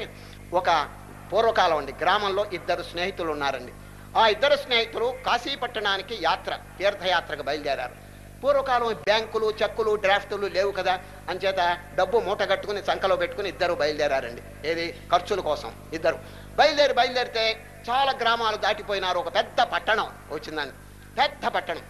ఒక పూర్వకాలం అండి గ్రామంలో ఇద్దరు స్నేహితులు ఉన్నారండి ఆ ఇద్దరు స్నేహితులు కాశీ పట్టణానికి యాత్ర తీర్థయాత్రకు బయలుదేరారు పూర్వకాలం ఈ బ్యాంకులు చెక్కులు డ్రాఫ్టులు లేవు కదా అంచేత డబ్బు మూట కట్టుకుని సంకలో పెట్టుకుని ఇద్దరు బయలుదేరారండి ఏది ఖర్చుల కోసం ఇద్దరు బయలుదేరి బయలుదేరితే చాలా గ్రామాలు దాటిపోయినారు ఒక పెద్ద పట్టణం వచ్చిందండి పెద్ద పట్టణం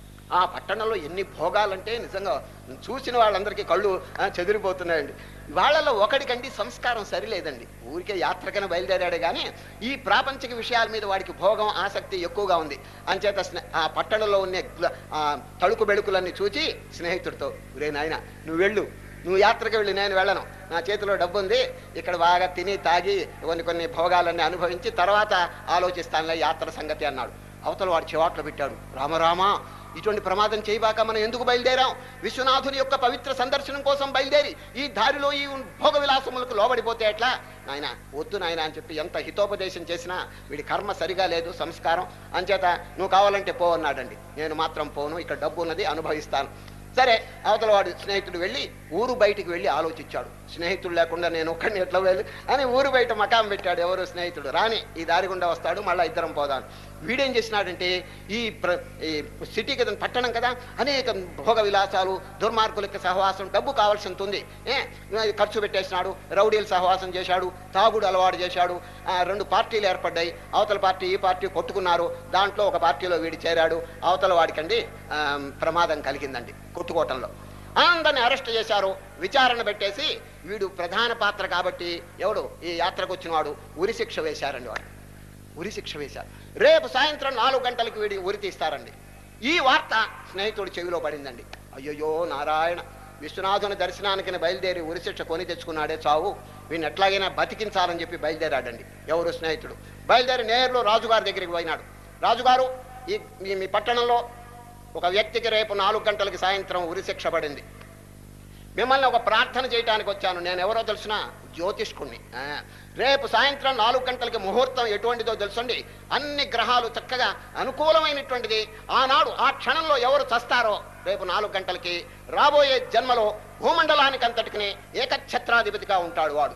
ఆ పట్టణంలో ఎన్ని భోగాలంటే నిజంగా చూసిన వాళ్ళందరికీ కళ్ళు ఆ, చెదిరిపోతున్నాయండి వాళ్ళలో ఒకడికండి సంస్కారం సరిలేదండి ఊరికే యాత్రకైనా బయలుదేరాడే కానీ ఈ ప్రాపంచిక విషయాల మీద వాడికి భోగం ఆసక్తి ఎక్కువగా ఉంది అంచేత స్నే- ఆ పట్టణంలో ఉన్న గ్ల- ఆ తడుకు బెడుకులన్నీ చూచి స్నేహితుడితో రే నాయన నువ్వు వెళ్ళు నువ్వు యాత్రకు వెళ్ళి నేను వెళ్ళను నా చేతిలో డబ్బు ఉంది ఇక్కడ బాగా తిని తాగి కొన్ని కొన్ని భోగాలన్నీ అనుభవించి తర్వాత ఆలోచిస్తానులే యాత్ర సంగతి అన్నాడు అవతల వాడు చివాట్లు పెట్టాడు రామరామా ఇటువంటి ప్రమాదం చేయబాక మనం ఎందుకు బయలుదేరాం విశ్వనాథుని యొక్క పవిత్ర సందర్శనం కోసం బయలుదేరి ఈ దారిలో ఈ భోగ విలాసములకు లోబడిపోతే ఎట్లా నాయన వద్దు నాయన అని చెప్పి ఎంత హితోపదేశం చేసినా వీడి కర్మ సరిగా లేదు సంస్కారం అంచేత నువ్వు కావాలంటే పో అన్నాడండి నేను మాత్రం పోను ఇక్కడ డబ్బు ఉన్నది అనుభవిస్తాను సరే అవతల వాడు స్నేహితుడు వెళ్ళి ఊరు బయటికి వెళ్ళి ఆలోచించాడు స్నేహితుడు లేకుండా నేను ఒక్కడిని ఎట్లా వెళ్ళి అని ఊరు బయట మకాం పెట్టాడు ఎవరు స్నేహితుడు రాని ఈ దారి గుండా వస్తాడు మళ్ళీ ఇద్దరం పోదాం వీడేం చేసినాడంటే ఈ ప్ర ఈ సిటీ కదా పట్టణం కదా అనేక భోగ విలాసాలు దుర్మార్గులకి సహవాసం డబ్బు కావాల్సింది ఉంది ఏ ఖర్చు పెట్టేసినాడు రౌడీలు సహవాసం చేశాడు తాగుడు అలవాటు చేశాడు ఆ, రెండు పార్టీలు ఏర్పడ్డాయి అవతల పార్టీ ఈ పార్టీ కొట్టుకున్నారు దాంట్లో ఒక పార్టీలో వీడు చేరాడు అవతల వాడికండి ఆ, ప్రమాదం కలిగిందండి కొట్టుకోవటంలో అందరిని అరెస్ట్ చేశారు విచారణ పెట్టేసి వీడు ప్రధాన పాత్ర కాబట్టి ఎవడు ఈ యాత్రకు వచ్చినవాడు ఉరి శిక్ష వేశారండి వాడు ఉరి శిక్ష వేశారు రేపు సాయంత్రం నాలుగు గంటలకు వీడికి ఉరి తీస్తారండి ఈ వార్త స్నేహితుడి చెవిలో పడిందండి అయ్యయ్యో నారాయణ విశ్వనాథుని దర్శనానికి బయలుదేరి ఉరి శిక్ష కొని తెచ్చుకున్నాడే చావు వీడిని ఎట్లాగైనా బతికించాలని చెప్పి బయలుదేరాడండి ఎవరు స్నేహితుడు బయలుదేరి నేరులో రాజుగారి దగ్గరికి పోయినాడు రాజుగారు ఈ మీ- మీ పట్టణంలో ఒక వ్యక్తికి రేపు నాలుగు గంటలకి సాయంత్రం ఉరి శిక్ష పడింది మిమ్మల్ని ఒక ప్రార్థన చేయడానికి వచ్చాను నేను ఎవరో తెలుసిన జ్యోతిష్కుణ్ణి ఆ, రేపు సాయంత్రం నాలుగు గంటలకి ముహూర్తం ఎటువంటిదో తెలుసండి అన్ని గ్రహాలు చక్కగా అనుకూలమైనటువంటిది ఆనాడు ఆ క్షణంలో ఎవరు చస్తారో రేపు నాలుగు గంటలకి రాబోయే జన్మలో భూమండలానికి అంతటికి ఏకఛత్రాధిపతిగా ఉంటాడు వాడు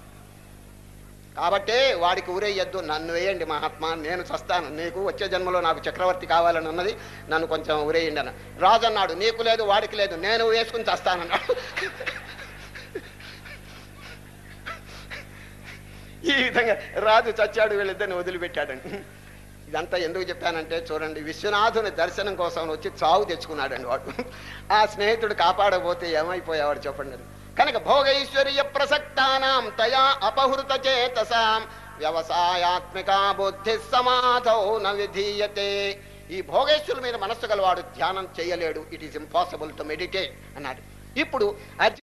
కాబట్టి వాడికి ఊరేయద్దు నన్ను వేయండి మహాత్మా నేను చస్తాను నీకు వచ్చే జన్మలో నాకు చక్రవర్తి కావాలని ఉన్నది నన్ను కొంచెం ఊరేయండి అన్న రాజు అన్నాడు నీకు లేదు వాడికి లేదు నేను వేసుకుని చస్తానన్నాడు ఈ విధంగా రాజు చచ్చాడు వీళ్ళిద్దరిని వదిలిపెట్టాడండి ఇదంతా ఎందుకు చెప్పానంటే చూడండి విశ్వనాథుని దర్శనం కోసం వచ్చి చావు తెచ్చుకున్నాడండి వాడు ఆ స్నేహితుడు కాపాడబోతే ఏమైపోయేవాడు చెప్పండి కనుక భోగైశ్వర్య ప్రసక్తానాం తయా అపహృత చేతసాం వ్యవసాయాత్మిక బుద్ధి సమాధౌ న విధీయతే ఈ భోగేశ్వరుల మీద మనస్సు గలవాడు ధ్యానం చేయలేడు it is impossible to meditate అన్నాడు ఇప్పుడు అర్జున్